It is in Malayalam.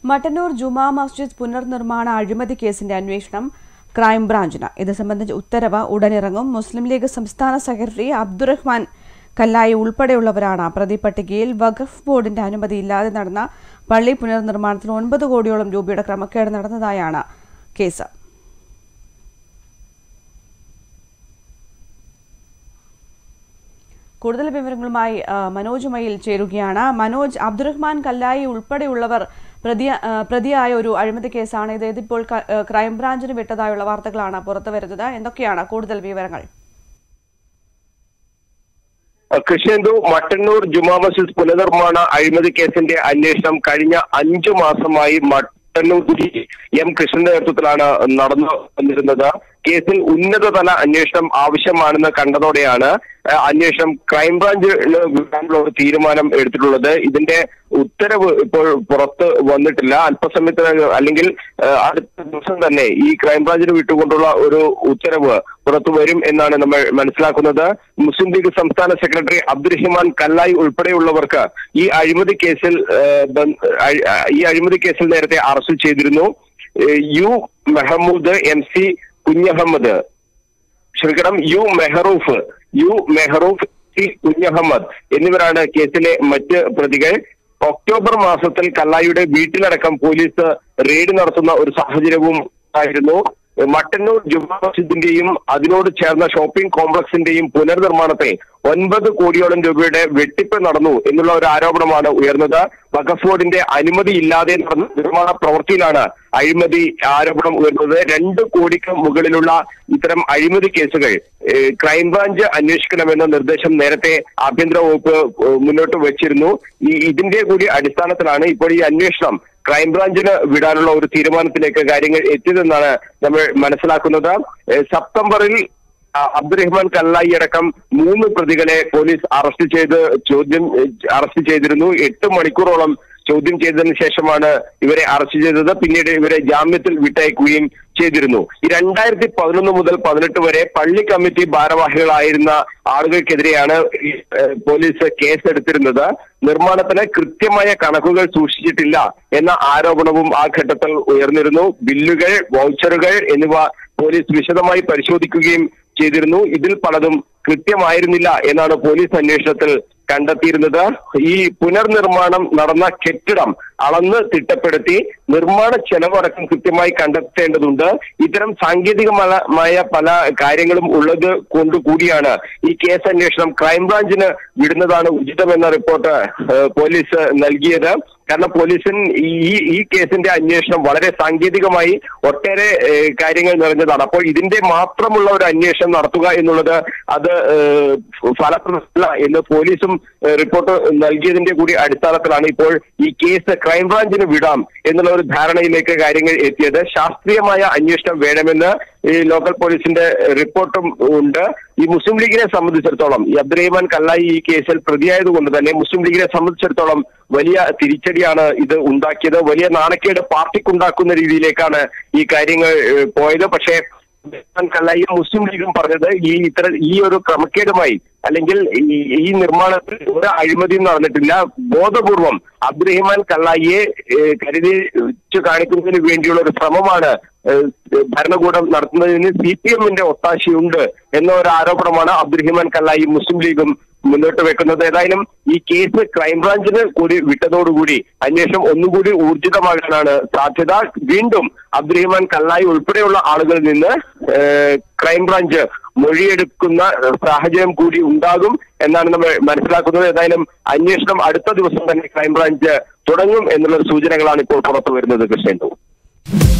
മട്ടന്നൂർ ജുമാ മസ്ജിദ് പുനർനിർമ്മാണ അഴിമതി കേസിന്റെ അന്വേഷണം ക്രൈംബ്രാഞ്ചിന് ഇത് സംബന്ധിച്ച ഉത്തരവ് ഉടനിറങ്ങും മുസ്ലിം ലീഗ് സംസ്ഥാന സെക്രട്ടറി അബ്ദുറഹ്മാൻ കല്ലായി ഉൾപ്പെടെയുള്ളവരാണ് പ്രതി പട്ടികയിൽ വഖഫ് ബോർഡിന്റെ അനുമതിയില്ലാതെ നടന്ന പള്ളി പുനർനിർമ്മാണത്തിന് ഒൻപത് കോടിയോളം രൂപയുടെ ക്രമക്കേട് നടന്നതായാണ് കേസ് കൂടുതൽ വിവരങ്ങളുമായി ആ, മനോജ് മയിൽ ചേരുകയാണ് മനോജ് അബ്ദുറഹ്മാൻ കല്ലായി ഉൾപ്പെടെയുള്ളവർ പ്രതി ആ, പ്രതിയായ ഒരു അഴിമതി കേസാണ് ഇത് ഇതിപ്പോൾ ക- ആ, ക്രൈംബ്രാഞ്ചിന് വിട്ടതായുള്ള വാർത്തകളാണ് പുറത്തു വരുന്നത് എന്തൊക്കെയാണ് കൂടുതൽ വിവരങ്ങൾ കൃഷ്ണന്തു മട്ടന്നൂർ ജുമാ മസ്ജിദ് പുനർനിർമ്മാണ അഴിമതി കേസിന്റെ അന്വേഷണം കഴിഞ്ഞ അഞ്ചു മാസമായി മട്ടന്നൂർ എം കൃഷ്ണന്റെ നേതൃത്വത്തിലാണ് നടന്നു വന്നിരുന്നത് കേസിൽ ഉന്നതതല അന്വേഷണം ആവശ്യമാണെന്ന് കണ്ടതോടെയാണ് ഏഹ്, അന്വേഷണം ക്രൈംബ്രാഞ്ച് വിടാനുള്ള ഒരു തീരുമാനം എടുത്തിട്ടുള്ളത് ഇതിന്റെ ഉത്തരവ് ഇപ്പോൾ പുറത്ത് വന്നിട്ടില്ല അല്പസമയത്തിനകം അല്ലെങ്കിൽ ഏഹ്, അടുത്ത ദിവസം തന്നെ ഈ ക്രൈംബ്രാഞ്ചിന് വിട്ടുകൊണ്ടുള്ള ഒരു ഉത്തരവ് പുറത്തു വരും എന്നാണ് നമ്മൾ മനസ്സിലാക്കുന്നത് മുസ്ലിം ലീഗ് സംസ്ഥാന സെക്രട്ടറി അബ്ദുറഹിമാൻ കല്ലായി ഉൾപ്പെടെയുള്ളവർക്ക് ഈ അഴിമതി കേസിൽ ഏഹ്, ബന്ധ- അഴി- ഈ അഴിമതി കേസിൽ നേരത്തെ അറസ്റ്റ് ചെയ്തിരുന്നു ഏഹ്, U Mehmood M C Kunhahammed ക്ഷമിക്കണം U Mehroof U Mehroof C Kunhahammed എന്നിവരാണ് കേസിലെ മറ്റ് പ്രതികൾ ഒക്ടോബർ മാസത്തിൽ കല്ലായിയുടെ വീട്ടിലടക്കം പോലീസ് റെയ്ഡ് നടത്തുന്ന ഒരു സാഹചര്യവും ഉണ്ടായിരുന്നു മട്ടന്നൂർ ജുമാ മസ്ജിദിന്റെയും അതിനോട് ചേർന്ന ഷോപ്പിംഗ് കോംപ്ലക്സിന്റെയും പുനർനിർമ്മാണത്തെ ഒൻപത് കോടിയോളം രൂപയുടെ വെട്ടിപ്പ് നടന്നു എന്നുള്ള ഒരു ആരോപണമാണ് ഉയർന്നത് വഖഫ് ബോർഡിന്റെ അനുമതി ഇല്ലാതെ നടന്ന നിർമ്മാണ പ്രവൃത്തിയിലാണ് അഴിമതി ആരോപണം ഉയർന്നത് രണ്ട് കോടിക്ക് മുകളിലുള്ള ഇത്തരം അഴിമതി കേസുകൾ ഏഹ്, ക്രൈംബ്രാഞ്ച് അന്വേഷിക്കണമെന്ന നിർദ്ദേശം നേരത്തെ ആഭ്യന്തര വകുപ്പ് ഏഹ്, മുന്നോട്ട് വെച്ചിരുന്നു ഈ ഇതിന്റെ കൂടി അടിസ്ഥാനത്തിലാണ് ഇപ്പോൾ ഈ അന്വേഷണം ക്രൈംബ്രാഞ്ചിന് വിടാനുള്ള ഒരു തീരുമാനത്തിലേക്ക് കാര്യങ്ങൾ എത്തിയതെന്നാണ് നമ്മൾ മനസ്സിലാക്കുന്നത് ഏഹ്, സെപ്റ്റംബറിൽ ആ, അബ്ദുറഹ്മാൻ കല്ലായി അടക്കം മൂന്ന് പ്രതികളെ പോലീസ് അറസ്റ്റ് ചെയ്ത് ചോദ്യം ഏഹ്, അറസ്റ്റ് ചെയ്തിരുന്നു എട്ട് മണിക്കൂറോളം ചോദ്യം ചെയ്തതിനു ശേഷമാണ് ഇവരെ അറസ്റ്റ് ചെയ്തത് പിന്നീട് ഇവരെ ജാമ്യത്തിൽ വിട്ടയക്കുകയും ചെയ്തിരുന്നു ഈ രണ്ടായിരത്തി പതിനൊന്ന് മുതൽ പതിനെട്ട് വരെ പള്ളി കമ്മിറ്റി ഭാരവാഹികളായിരുന്ന ആളുകൾക്കെതിരെയാണ് ഈ, ഏഹ്, പോലീസ് കേസെടുത്തിരുന്നത് നിർമ്മാണത്തിന് കൃത്യമായ കണക്കുകൾ സൂക്ഷിച്ചിട്ടില്ല എന്ന ആരോപണവും ആ ഘട്ടത്തിൽ ഉയർന്നിരുന്നു ബില്ലുകൾ വൗച്ചറുകൾ എന്നിവ പോലീസ് വിശദമായി പരിശോധിക്കുകയും ചെയ്തിരുന്നു ഇതിൽ പലതും കൃത്യമായിരുന്നില്ല എന്നാണ് പോലീസ് അന്വേഷണത്തിൽ കണ്ടെത്തിയിരുന്നത് ഈ പുനർനിർമ്മാണം നടന്ന കെട്ടിടം അളന്ന് തിട്ടപ്പെടുത്തി നിർമ്മാണ ചെലവടക്കം കൃത്യമായി കണ്ടെത്തേണ്ടതുണ്ട് ഇത്തരം സാങ്കേതികമായ പല കാര്യങ്ങളും ഉള്ളത് കൊണ്ട് കൂടിയാണ് ഈ കേസ് അന്വേഷണം ക്രൈംബ്രാഞ്ചിന് വിടുന്നതാണ് ഉചിതമെന്ന റിപ്പോർട്ട് ഏഹ്, പോലീസ് നൽകിയത് കാരണം പോലീസിന് ഈ ഈ കേസിന്റെ അന്വേഷണം വളരെ സാങ്കേതികമായി ഒട്ടേറെ ഏഹ്, കാര്യങ്ങൾ നിറഞ്ഞതാണ് അപ്പോൾ ഇതിന്റെ മാത്രമുള്ള ഒരു അന്വേഷണം നടത്തുക എന്നുള്ളത് അത് ഏഹ്, ഫലപ്രദമല്ല എന്ന് പോലീസും ഏഹ്, റിപ്പോർട്ട് നൽകിയതിന്റെ കൂടി അടിസ്ഥാനത്തിലാണ് ഇപ്പോൾ ഈ കേസ് ക്രൈംബ്രാഞ്ചിന് വിടാം എന്നുള്ള ഒരു ധാരണയിലേക്ക് കാര്യങ്ങൾ എത്തിയത് ശാസ്ത്രീയമായ അന്വേഷണം വേണമെന്ന് ഈ ലോക്കൽ പോലീസിന്റെ റിപ്പോർട്ടും ഉണ്ട് ഈ മുസ്ലിം ലീഗിനെ സംബന്ധിച്ചിടത്തോളം ഈ അബ്ദുറഹിമാൻ കല്ലായി ഈ കേസിൽ പ്രതിയായതുകൊണ്ട് തന്നെ മുസ്ലിം ലീഗിനെ സംബന്ധിച്ചിടത്തോളം വലിയ തിരിച്ചടിയാണ് ഇത് ഉണ്ടാക്കിയത് വലിയ നാണക്കേട് പാർട്ടിക്കുണ്ടാക്കുന്ന രീതിയിലേക്കാണ് ഈ കാര്യങ്ങൾ ഏഹ്, പോയത് പക്ഷേ അബ്ദുറഹിമാൻ കല്ലായി മുസ്ലിം ലീഗും പറഞ്ഞത് ഈ ഇത്തര ഈ ഒരു ക്രമക്കേടുമായി അല്ലെങ്കിൽ ഈ ഈ നിർമ്മാണത്തിൽ ഒരു അഴിമതിയും നടന്നിട്ടില്ല ബോധപൂർവം അബ്ദുറഹിമാൻ കല്ലായിയെ ഏഹ്, കരുതി വെച്ച് കാണിക്കുന്നതിന് വേണ്ടിയുള്ള ഒരു ശ്രമമാണ് ഏഹ്, ഭരണകൂടം നടത്തുന്നതിന് സി പി എമ്മിന്റെ ഒത്താശയുണ്ട് എന്ന ഒരു ആരോപണമാണ് അബ്ദുറഹിമാൻ കല്ലായി മുസ്ലിം ലീഗും മുന്നോട്ട് വെക്കുന്നത് ഏതായാലും ഈ കേസ് ക്രൈംബ്രാഞ്ചിന് കൂടി വിട്ടതോടുകൂടി അന്വേഷണം ഒന്നുകൂടി ഊർജിതമാകാനാണ് സാധ്യത വീണ്ടും അബ്ദുറഹിമാൻ കല്ലായി ഉൾപ്പെടെയുള്ള ആളുകളിൽ നിന്ന് ഏഹ്, ക്രൈംബ്രാഞ്ച് മൊഴിയെടുക്കുന്ന ഏഹ്, സാഹചര്യം കൂടി ഉണ്ടാകും എന്നാണ് നമ്മൾ മനസ്സിലാക്കുന്നത് ഏതായാലും അന്വേഷണം അടുത്ത ദിവസം തന്നെ ക്രൈംബ്രാഞ്ച് തുടങ്ങും എന്നുള്ള സൂചനകളാണ് ഇപ്പോൾ പുറത്തു വരുന്നത് കൃഷ്ണേന്ദു